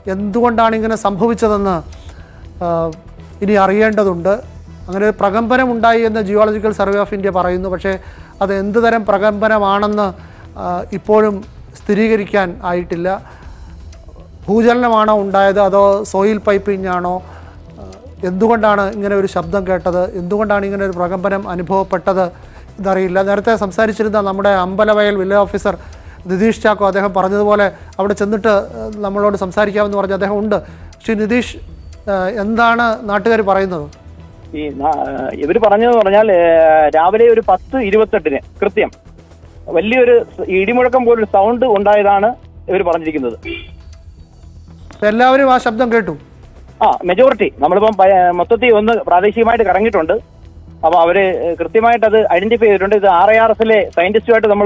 എന്തുകൊണ്ടാണ് ഇങ്ങനെ സംഭവിച്ചതെന്ന് ആ, ഇനി അറിയേണ്ടതുണ്ട് അങ്ങനെ ഒരു പ്രകമ്പനം ഉണ്ടായി എന്ന് ജിയോളജിക്കൽ സർവേ ഓഫ് ഇന്ത്യ പറയുന്നു പക്ഷേ അത് എന്ത് തരം പ്രകമ്പനമാണെന്ന് ആ, ഇപ്പോഴും സ്ഥിരീകരിക്കാൻ ആയിട്ടില്ല ഭൂചലനമാണോ ഉണ്ടായത് അതോ സോയിൽ പൈപ്പിംഗ് ആണോ ആ, എന്തുകൊണ്ടാണ് ഇങ്ങനെ ഒരു ശബ്ദം കേട്ടത് എന്തുകൊണ്ടാണ് ഇങ്ങനെ ഒരു പ്രകമ്പനം അനുഭവപ്പെട്ടത് എന്നറിയില്ല നേരത്തെ സംസാരിച്ചിരുന്ന നമ്മുടെ അമ്പലവയൽ വില്ലേജ് ഓഫീസർ നിതീഷ് ചാക്കോ അദ്ദേഹം പറഞ്ഞതുപോലെ അവിടെ ചെന്നിട്ട് ആ, നമ്മളോട് സംസാരിക്കാമെന്ന് പറഞ്ഞ് അദ്ദേഹം ഉണ്ട് ശ്രീ നിതീഷ് ആ, എന്താണ് നാട്ടുകാർ പറയുന്നത് ഈ ഇവർ പറഞ്ഞതെന്ന് പറഞ്ഞാൽ ഏഹ്, രാവിലെ ഒരു പത്ത് ഇരുപത്തെട്ടിന് കൃത്യം വലിയൊരു സ- ഇടിമുഴക്കം പോലൊരു സൗണ്ട് ഉണ്ടായതാണ് ഇവർ പറഞ്ഞിരിക്കുന്നത് അപ്പോൾ എല്ലാവരും ആ ശബ്ദം കേട്ടു ആ മെജോറിറ്റി നമ്മളിപ്പം പ- മൊത്തത്തിൽ ഒന്ന് പ്രാദേശികമായിട്ട് കറങ്ങിയിട്ടുണ്ട് അപ്പോൾ അവര് കൃത്യമായിട്ട് അത് ഐഡന്റിഫൈ ചെയ്തിട്ടുണ്ട് ഇത് ആർ ഐ ആർ എസിലെ സയന്റിസ്റ്റുമായിട്ട് നമ്മൾ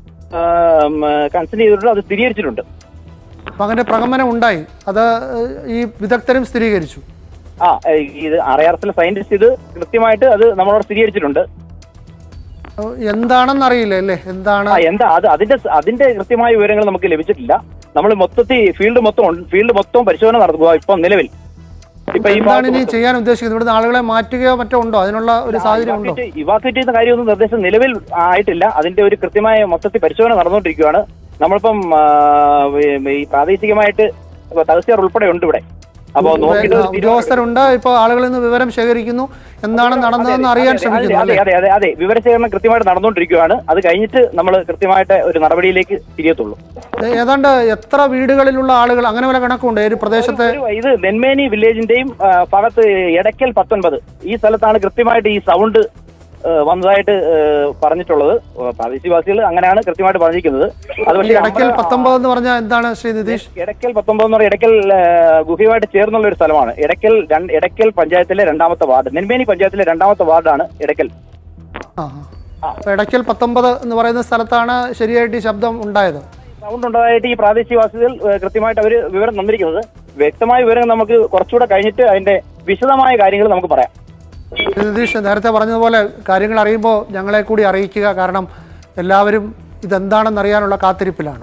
കൺസൾട്ട് ചെയ്തിട്ടുണ്ട് അത് സ്ഥിരീകരിച്ചിട്ടുണ്ട് അപ്പം അങ്ങനെ പ്രകമ്പനം ഉണ്ടായി അത് ആ, ഈ വിദഗ്ധരും സ്ഥിരീകരിച്ചു ആ ഏഹ്, ഇത് ആർ ഐ ആർ എസിലെ സയന്റിസ്റ്റ് ഇത് കൃത്യമായിട്ട് അത് നമ്മളോട് സ്ഥിരീകരിച്ചിട്ടുണ്ട് അപ്പോൾ എന്താണെന്ന് അറിയില്ല അല്ലേ എന്താണ് ആ എന്താ അത് അതിന്റെ അതിന്റെ കൃത്യമായ വിവരങ്ങൾ നമുക്ക് ലഭിച്ചിട്ടില്ല നമ്മൾ മൊത്തത്തിൽ ഫീൽഡ് മൊത്തം ഫീൽഡ് മൊത്തം പരിശോധന നടത്തുക ഇപ്പൊ നിലവിൽ ഇപ്പൊ ഈ എന്താണ് ഇനി ചെയ്യാൻ ഉദ്ദേശിക്കുന്നത് ഇവിടുന്ന് ആളുകളെ മാറ്റുകയോ മറ്റോ ഉണ്ടോ അതിനുള്ള ഒരു സാഹചര്യം ഉണ്ടോ ഇവാക്യുവേറ്റ് ചെയ്യുന്ന കാര്യമൊന്നും നിർദ്ദേശം നിലവിൽ ആയിട്ടില്ല അതിന്റെ ഒരു കൃത്യമായ മൊത്തത്തിൽ പരിശോധന നടന്നുകൊണ്ടിരിക്കുകയാണ് നമ്മളിപ്പം ആ, ഈ പ്രാദേശികമായിട്ട് ഇപ്പൊ തഹസിയാർ ഉൾപ്പെടെ ഉണ്ട് ഇവിടെ അപ്പൊ നോക്കിയിട്ട് ഒരു തീരുമാനം ഉദ്യോഗസ്ഥരുണ്ട് ഇപ്പോൾ ആളുകളിൽ നിന്ന് വിവരം ശേഖരിക്കുന്നു എന്താണ് നടന്നതെന്ന് അറിയാൻ അതെ, ശ്രമിക്കുന്നു അതെ അല്ലേ അതെ അതെ അതെ വിവരശേഖരണം കൃത്യമായിട്ട് നടന്നുകൊണ്ടിരിക്കുകയാണ് അത് കഴിഞ്ഞിട്ട് നമ്മൾ കൃത്യമായിട്ട് ഒരു നടപടിയിലേക്ക് തിരിയത്തുള്ളൂ ഏ- ഏതാണ്ട് എത്ര വീടുകളിലുള്ള ആളുകൾ അങ്ങനെ വല്ല കണക്കുണ്ട് ഒരു പ്രദേശത്തെ ഒരു- ഇത് നെന്മേനി വില്ലേജിന്റെയും ആ, ഭാഗത്ത് എടക്കൽ പത്തൊൻപത് ഈ സ്ഥലത്താണ് കൃത്യമായിട്ട് ഈ സൗണ്ട് ആ, വന്നതായിട്ട് ആ, പറഞ്ഞിട്ടുള്ളത് ആ, പ്രാദേശികവാസികൾ അങ്ങനെയാണ് കൃത്യമായിട്ട് പറഞ്ഞിരിക്കുന്നത് അത് ഈ പക്ഷേ ഇടയ്ക്കൽ നമ്മുടെ- പത്തൊമ്പത് എന്ന് പറഞ്ഞാൽ എന്താണ് ശ്രീ നിതീഷ് എടക്കൽ പത്തൊമ്പത് എന്ന് പറയുന്നത് എടക്കൽ ആ, ഗുഹയുമായിട്ട് ചേർന്നുള്ള ഒരു സ്ഥലമാണ് എടക്കൽ രണ്ട്- എടക്കൽ പഞ്ചായത്തിലെ രണ്ടാമത്തെ വാർഡ് നെന്മേനി പഞ്ചായത്തിലെ രണ്ടാമത്തെ വാർഡാണ് എടക്കൽ ആ ആ. അപ്പോൾ ഇടയ്ക്കൽ പത്തൊമ്പത് എന്ന് പറയുന്ന സ്ഥലത്താണ് ശരിയായിട്ട് ഈ ശബ്ദം ഉണ്ടായത് സൗണ്ട് ഉണ്ടായിട്ട് ഈ പ്രാദേശികവാസികൾ ആ, കൃത്യമായിട്ട് അവർ വിവരം തന്നിരിക്കുന്നത് വ്യക്തമായ വിവരം നമുക്ക് കുറച്ചുകൂടെ കഴിഞ്ഞിട്ട് അതിന്റെ വിശദമായ കാര്യങ്ങൾ നമുക്ക് പറയാം ശ്രീ നിതീഷ് നേരത്തെ പറഞ്ഞതുപോലെ കാര്യങ്ങൾ അറിയുമ്പോൾ ഞങ്ങളെ കൂടി അറിയിക്കുക കാരണം എല്ലാവരും ഇതെന്താണെന്ന് അറിയാനുള്ള കാത്തിരിപ്പിലാണ്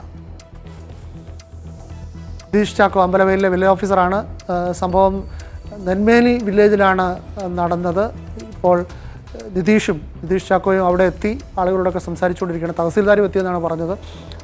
നിതീഷ് ചാക്കോ അമ്പലവയലിലെ വില്ലേജ് ഓഫീസറാണ് ആ, സംഭവം നെന്മേനി വില്ലേജിലാണ് ആ, നടന്നത് ഇപ്പോൾ ആ, നിതീഷും നിതീഷ് ചാക്കോയും അവിടെ എത്തി ആളുകളോടൊക്കെ സംസാരിച്ചുകൊണ്ടിരിക്കുകയാണ് തഹസീൽദാരും എത്തിയെന്നാണ് പറഞ്ഞത്